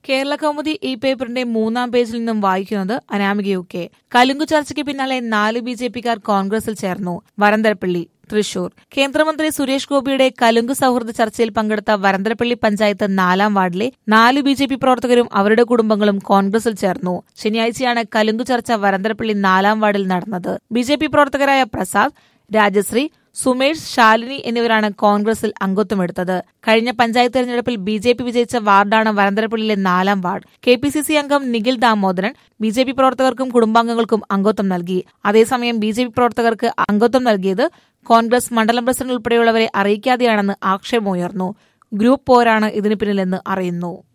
കേരള കൗമുദി ഈ പേപ്പറിന്റെ മൂന്നാം പേജിൽ നിന്നും വായിക്കുന്നത് അനാമിക യു കെ കലുങ്കു ചർച്ചയ്ക്ക് പിന്നാലെ നാല് ബി ജെ പിക്കാർ കോൺഗ്രസിൽ ചേർന്നു വരന്തരപ്പള്ളി തൃശൂർ കേന്ദ്രമന്ത്രി സുരേഷ് ഗോപിയുടെ കലുങ്ക് സൗഹൃദ ചർച്ചയിൽ പങ്കെടുത്ത വരന്തരപ്പള്ളി പഞ്ചായത്ത് നാലാം വാർഡിലെ നാല് ബി ജെ പി പ്രവർത്തകരും അവരുടെ കുടുംബങ്ങളും കോൺഗ്രസിൽ ചേർന്നു ശനിയാഴ്ചയാണ് കലുങ്കു ചർച്ച വരന്തരപ്പള്ളി നാലാം വാർഡിൽ നടന്നത് ബി ജെ പി പ്രവർത്തകരായ പ്രസാദ് രാജശ്രീ സുമേഷ് ശാലിനി എന്നിവരാണ് കോൺഗ്രസിൽ അംഗത്വമെടുത്തത് കഴിഞ്ഞ പഞ്ചായത്ത് തെരഞ്ഞെടുപ്പിൽ ബി ജെ പി വിജയിച്ച വാർഡാണ് വരന്തരപ്പള്ളിയിലെ നാലാം ward K P C C അംഗം Nikhil Damodaran B J P പ്രവർത്തകർക്കും കുടുംബാംഗങ്ങൾക്കും അംഗത്വം നൽകി അതേസമയം ബി ജെ പി പ്രവർത്തകർക്ക് അംഗത്വം നൽകിയത് കോൺഗ്രസ് മണ്ഡലം പ്രസിഡന്റ് ഉൾപ്പെടെയുള്ളവരെ അറിയിക്കാതെയാണെന്ന് ആക്ഷേപമുയർന്നു ഗ്രൂപ്പ് പോരാണ് ഇതിനു പിന്നിലെന്ന് അറിയുന്നു